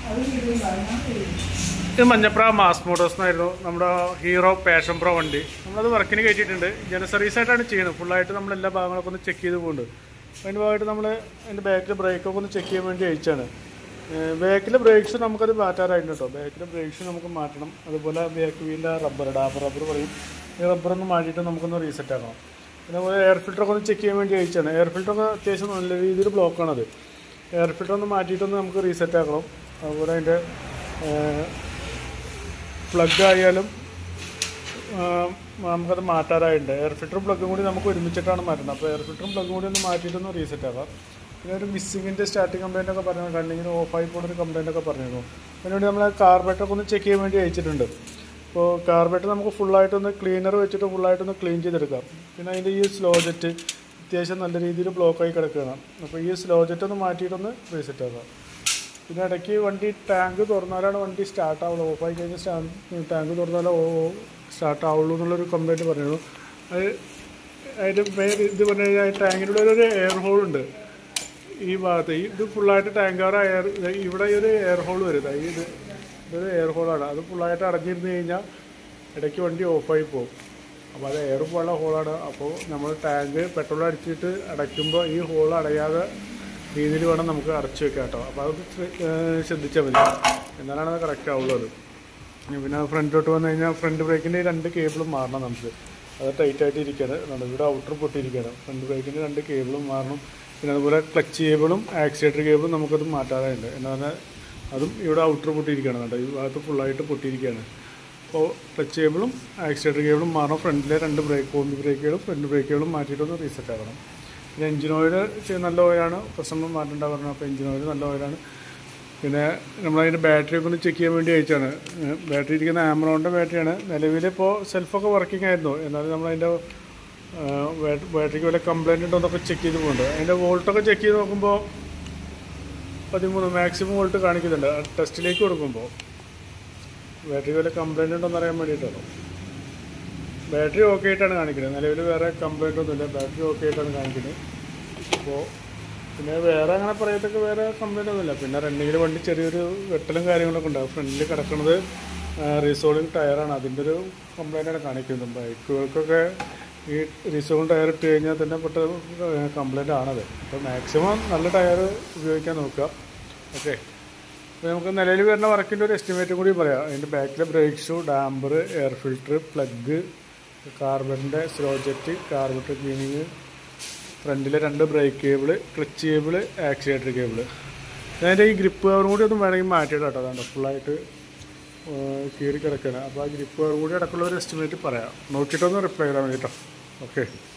ഇത് Manjapra mass Motors എന്നായിരുന്നു നമ്മുടെ ഹീറോ പാഷൻ പ്രോ വണ്ടി നമ്മളത് വർക്കിന് കയറ്റിയിട്ടുണ്ട് ജന സർവീസ് ആയിട്ടാണ് ചെയ്യുന്നത് ഫുള്ളായിട്ട് നമ്മൾ എല്ലാ ഭാഗങ്ങളൊക്കെ ഒന്ന് ചെക്ക് ചെയ്ത് പോകുന്നുണ്ട് അതിൻ്റെ ഭാഗമായിട്ട് നമ്മൾ അതിൻ്റെ ബാക്കിൽ ബ്രേക്കൊക്കെ ഒന്ന് ചെക്ക് ചെയ്യാൻ വേണ്ടി അയച്ചാണ് ബാക്കിലെ ബ്രേക്സ് നമുക്കത് മാറ്റാറായിട്ടുണ്ട് കേട്ടോ ബാക്കിലെ ബ്രേക്സ് നമുക്ക് മാറ്റണം അതുപോലെ ബാക്ക് വീലിൻ്റെ റബ്ബർ ഡാബർ റബ്ബർ പറയും ഈ റബ്ബറൊന്ന് മാറ്റിയിട്ട് നമുക്കൊന്ന് റീസെറ്റ് ആക്കണം പിന്നെ അതുപോലെ എയർ ഫിൽറ്ററൊക്കെ ഒന്ന് ചെക്ക് ചെയ്യാൻ വേണ്ടി അയച്ചാണ് എയർ ഫിൽറ്ററൊക്കെ അത്യാവശ്യം നല്ല രീതിയിൽ ബ്ലോക്കാണത് എയർ ഫിൽറ്റർ ഒന്ന് മാറ്റിയിട്ടൊന്ന് നമുക്ക് റീസെറ്റ് ആക്കണം അതുപോലെ അതിൻ്റെ പ്ലഗ് ആയാലും ആ, നമുക്കത് മാറ്റാറായിട്ടുണ്ട് എയർ ഫിൽറ്ററും പ്ലഗും കൂടി നമുക്ക് ഒരുമിച്ചിട്ടാണ് മാറ്റുന്നത് അപ്പോൾ എയർ ഫിൽറ്ററും പ്ലഗും കൂടി ഒന്ന് മാറ്റിയിട്ടൊന്ന് റീസെറ്റ് ആക്കാം പിന്നെ ഒരു മിസ്സിങ്ങിൻ്റെ സ്റ്റാർട്ടിങ് കംപ്ലൈൻ്റ് ഒക്കെ പറഞ്ഞു കണ്ണിങ്ങനെ ഓഫായി പോകുന്ന ഒരു കംപ്ലൈൻ്റ് ഒക്കെ പറഞ്ഞിരുന്നു അതിനുവേണ്ടി നമ്മൾ കാർബറേറ്ററൊക്കെ ഒന്ന് ചെക്ക് ചെയ്യാൻ വേണ്ടി അയച്ചിട്ടുണ്ട് അപ്പോൾ കാർബറേറ്റർ നമുക്ക് ഫുള്ളായിട്ടൊന്ന് ക്ലീനർ വെച്ചിട്ട് ഫുള്ളായിട്ടൊന്ന് ക്ലീൻ ചെയ്തെടുക്കാം പിന്നെ അതിൻ്റെ ഈ സ്ലോ ജെറ്റ് അത്യാവശ്യം നല്ല രീതിയിൽ ബ്ലോക്കായി കിടക്കുകയാണ് അപ്പോൾ ഈ സ്ലോ ജെറ്റ് ഒന്ന് മാറ്റിയിട്ടൊന്ന് റീസെറ്റ് ആക്കാം പിന്നെ ഇടയ്ക്ക് വണ്ടി ടാങ്ക് തുറന്നാലാണ് വണ്ടി സ്റ്റാർട്ട് ആവുള്ളൂ ഓഫായി കഴിഞ്ഞാൽ സ്റ്റാ ടാങ്ക് തുറന്നാലേ സ്റ്റാർട്ട് ആവുള്ളൂ എന്നുള്ളൊരു കംപ്ലൈൻറ്റ് പറഞ്ഞിരുന്നു അത് അതിൻ്റെ മെയിൻ ഇത് പറഞ്ഞു കഴിഞ്ഞാൽ ടാങ്കിൻ്റെ ഉള്ളിൽ ഒരു എയർ ഹോൾ ഉണ്ട് ഈ ഭാഗത്ത് ഈ ഇത് ഫുള്ളായിട്ട് ടാങ്കർ എയർ ഇവിടെ ഈ ഒരു എയർ ഹോൾ വരും ഈ ഇത് ഇതൊരു എയർ ഹോളാണ് അത് ഫുള്ളായിട്ട് അടഞ്ഞിരുന്ന് കഴിഞ്ഞാൽ ഇടയ്ക്ക് വണ്ടി ഓഫായി പോകും അപ്പോൾ അത് എയർ പോലുള്ള ഹോളാണ് അപ്പോൾ നമ്മൾ ടാങ്ക് പെട്രോൾ അടിച്ചിട്ട് അടയ്ക്കുമ്പോൾ ഈ ഹോൾ അടയാതെ രീതിയിൽ വേണം നമുക്ക് അടച്ചു വെക്കാം കേട്ടോ അപ്പോൾ അത് ശ്രദ്ധിച്ചാൽ മതി എന്നാലാണ് അത് കറക്റ്റ് ആവുള്ളൂ അത് പിന്നെ ഫ്രണ്ടിലോട്ട് വന്നു കഴിഞ്ഞാൽ ഫ്രണ്ട് ബ്രേക്കിൻ്റെ രണ്ട് കേബിളും മാറണം നമുക്ക് അത് ടൈറ്റ് ആയിട്ട് ഇരിക്കുകയാണ് കണ്ടോ ഇവിടെ ഔട്ടർ പൊട്ടിയിരിക്കുകയാണ് ഫ്രണ്ട് ബ്രേക്കിൻ്റെ രണ്ട് കേബിളും മാറണം പിന്നെ അതുപോലെ ക്ലച്ച് കേബിളും ആക്സിലേറ്റർ കേബിളും നമുക്കത് മാറ്റാറുണ്ട് എന്ന് പറഞ്ഞാൽ അതും ഇവിടെ ഔട്ടർ പൊട്ടിയിരിക്കുകയാണ് കേട്ടോ ഈ ഭാഗത്ത് ഫുള്ളായിട്ട് പൊട്ടിയിരിക്കുകയാണ് അപ്പോൾ ക്ലച്ച് കേബിളും ആക്സിലേറ്റർ കേബിളും മാറണം ഫ്രണ്ടിലെ രണ്ട് ബ്രേക്ക് കോമ്പി ബ്രേക്കുകളും ഫ്രണ്ട് ബ്രേക്കുകളും മാറ്റിയിട്ടൊന്ന് റീസെറ്റ് ആക്കണം പിന്നെ എഞ്ചിൻ ഓയിൽ നല്ല ഓയിലാണ് കസ്റ്റമർ മാറ്റേണ്ട പറഞ്ഞു അപ്പോൾ എഞ്ചിൻ ഓയിൽ നല്ല ഓയിലാണ് പിന്നെ നമ്മളതിൻ്റെ ബാറ്ററി ഒക്കെ ഒന്ന് ചെക്ക് ചെയ്യാൻ വേണ്ടി അയച്ചാണ് ബാറ്ററി ഇരിക്കുന്ന ആമറോണിൻ്റെ ബാറ്ററിയാണ് നിലവിൽ ഇപ്പോൾ സെൽഫൊക്കെ വർക്കിംഗ് ആയിരുന്നു എന്നാലും നമ്മളതിൻ്റെ ബാറ്ററിക്ക് വല്ല കംപ്ലൈൻറ്റ് ഉണ്ടോ എന്നൊക്കെ ചെക്ക് ചെയ്ത് പോകുന്നുണ്ട് അതിൻ്റെ വോൾട്ടൊക്കെ ചെക്ക് ചെയ്ത് നോക്കുമ്പോൾ പതിമൂന്ന് മാക്സിമം വോൾട്ട് കാണിക്കുന്നുണ്ട് ടെസ്റ്റിലേക്ക് കൊടുക്കുമ്പോൾ ബാറ്ററി വല്ല കംപ്ലൈൻറ്റ് ഉണ്ടോ എന്നറിയാൻ വേണ്ടിയിട്ടാണ് ബാറ്ററി ഓക്കെ ആയിട്ടാണ് കാണിക്കുന്നത് നിലവിൽ വേറെ കംപ്ലൈൻ്റ് ഒന്നുമില്ല ബാറ്ററി ഓക്കെ ആയിട്ടാണ് കാണിക്കുന്നത് അപ്പോൾ പിന്നെ വേറെ അങ്ങനെ പറയത്തൊക്കെ വേറെ കംപ്ലൈൻ്റ് ഒന്നുമില്ല പിന്നെ റണ്ണിങ്ങിൽ വണ്ടി ചെറിയൊരു വെട്ടലും കാര്യങ്ങളൊക്കെ ഉണ്ടാവും ഫ്രണ്ടിൽ കിടക്കുന്നത് റീസോളിങ് ടയറാണ് അതിൻ്റെ ഒരു കംപ്ലൈൻ്റാണ് കാണിക്കുന്നത് ബൈക്കുകൾക്കൊക്കെ ഈ റീസോളിങ് ടയർ ഇട്ട് കഴിഞ്ഞാൽ തന്നെ പെട്ട കംപ്ലൈൻ്റ് ആണത് അപ്പോൾ മാക്സിമം നല്ല ടയർ ഉപയോഗിക്കാൻ നോക്കുക ഓക്കെ അപ്പോൾ നമുക്ക് നിലവിൽ വരുന്ന വർക്കിൻ്റെ ഒരു എസ്റ്റിമേറ്റും കൂടി പറയാം അതിൻ്റെ ബാക്കിലെ brake shoe damper air filter plug കാർബണിൻ്റെ സ്ലോ ജെറ്റ് കാർബറേറ്റർ ക്ലീനിങ് ഫ്രണ്ടിലെ രണ്ട് brake cable clutch cable accelerator cable അതിൻ്റെ ഈ ഗ്രിപ്പ് കവറും കൂടി ഒന്നും വേണമെങ്കിൽ മാറ്റിയിടാം കേട്ടോ അതാണ് ഫുള്ളായിട്ട് കീറി കിടക്കുകയാണ് അപ്പോൾ ആ ഗ്രിപ്പ് കവറും കൂടി അടക്കമുള്ള ഒരു എസ്റ്റിമേറ്റ് പറയാം നോക്കിയിട്ടൊന്ന് റിപ്ലൈ ചെയ്താൽ മതി കേട്ടോ ഓക്കെ